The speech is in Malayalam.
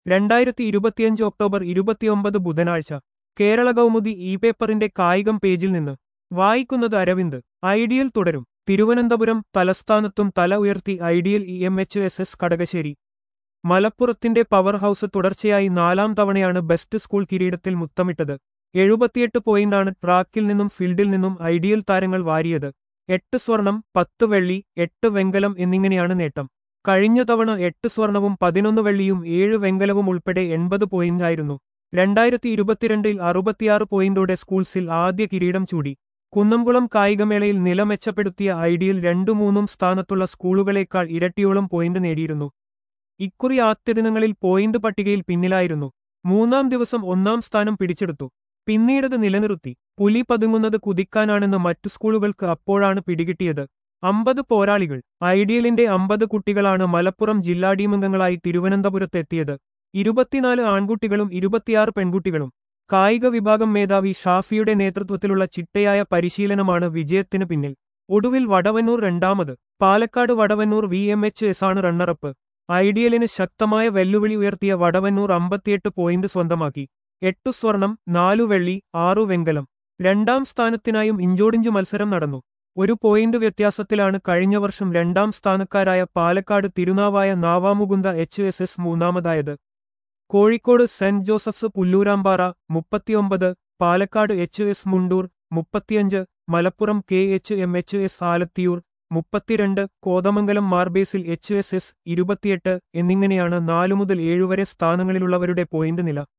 രണ്ടായിരത്തി ഇരുപത്തിയഞ്ച് ഒക്ടോബർ ഇരുപത്തിയൊമ്പത് ബുധനാഴ്ച കേരള കൗമുദി ഇ പേപ്പറിന്റെ കായികം പേജിൽ നിന്ന് വായിക്കുന്നത് അരവിന്ദ് ഐഡിയൽ തുടരും തിരുവനന്തപുരം തലസ്ഥാനത്തും തല ഉയർത്തി ideal E M H S S Kadakassery മലപ്പുറത്തിന്റെ പവർ ഹൌസ് തുടർച്ചയായി നാലാം തവണയാണ് ബെസ്റ്റ് സ്കൂൾ കിരീടത്തിൽ മുത്തമിട്ടത് എഴുപത്തിയെട്ട് പോയിന്റാണ് ട്രാക്കിൽ നിന്നും ഫീൽഡിൽ നിന്നും ഐഡിയൽ താരങ്ങൾ വാരിയത് എട്ട് സ്വർണം പത്ത് വെള്ളി എട്ട് വെങ്കലം എന്നിങ്ങനെയാണ് നേട്ടം കഴിഞ്ഞ തവണ എട്ട് സ്വർണവും പതിനൊന്ന് വെള്ളിയും ഏഴ് വെങ്കലവും ഉൾപ്പെടെ എൺപത് പോയിന്റായിരുന്നു രണ്ടായിരത്തി ഇരുപത്തിരണ്ടിൽ അറുപത്തിയാറ് പോയിന്റോടെ സ്കൂൾസിൽ ആദ്യ കിരീടം ചൂടി കുന്നംകുളം കായികമേളയിൽ നില മെച്ചപ്പെടുത്തിയ ഐഡിയൽ രണ്ടു മൂന്നും സ്ഥാനത്തുള്ള സ്കൂളുകളേക്കാൾ ഇരട്ടിയോളം പോയിന്റ് നേടിയിരുന്നു ഇക്കുറി ആദ്യദിനങ്ങളിൽ പോയിന്റ് പട്ടികയിൽ പിന്നിലായിരുന്നു മൂന്നാം ദിവസം ഒന്നാം സ്ഥാനം പിടിച്ചെടുത്തു പിന്നീടത് നിലനിർത്തി പുലി പതുങ്ങുന്നത് കുതിക്കാനാണെന്ന് മറ്റു സ്കൂളുകൾക്ക് അപ്പോഴാണ് പിടികിട്ടിയത് അമ്പത് പോരാളികൾ ഐഡിയലിന്റെ അമ്പത് കുട്ടികളാണ് മലപ്പുറം ജില്ലാ ടീമംഗങ്ങളായി തിരുവനന്തപുരത്തെത്തിയത് ഇരുപത്തിനാല് ആൺകുട്ടികളും ഇരുപത്തിയാറ് പെൺകുട്ടികളും കായിക വിഭാഗം മേധാവി ഷാഫിയുടെ നേതൃത്വത്തിലുള്ള ചിട്ടയായ പരിശീലനമാണ് വിജയത്തിന് പിന്നിൽ ഒടുവിൽ വടവന്നൂർ രണ്ടാമത് Palakkad Vadavannur V M H S ആണ് റണ്ണറപ്പ് ഐഡിയലിന് ശക്തമായ വെല്ലുവിളി ഉയർത്തിയ വടവന്നൂർ അമ്പത്തിയെട്ട് പോയിന്റ് സ്വന്തമാക്കി എട്ടു സ്വർണം നാലു വെള്ളി ആറു വെങ്കലം രണ്ടാം സ്ഥാനത്തിനായും ഇഞ്ചോടിഞ്ച് മത്സരം നടന്നു ഒരു പോയിന്റ് വ്യത്യാസത്തിലാണ് കഴിഞ്ഞ വർഷം രണ്ടാം സ്ഥാനക്കാരായ Palakkad Thirunavaya Navamukunda H S S മൂന്നാമതായത് കോഴിക്കോട് സെന്റ് ജോസഫ്സ് പുല്ലൂരാമ്പാറ മുപ്പത്തിയൊമ്പത് പാലക്കാട് എച്ച് എസ് മുണ്ടൂർ മുപ്പത്തിയഞ്ച് Malappuram K H M H S Alathiyur മുപ്പത്തിരണ്ട് Kothamangalam Mar Basil H S S ഇരുപത്തിയെട്ട് എന്നിങ്ങനെയാണ് നാലു മുതൽ ഏഴുവരെ സ്ഥാനങ്ങളിലുള്ളവരുടെ പോയിന്റ് നില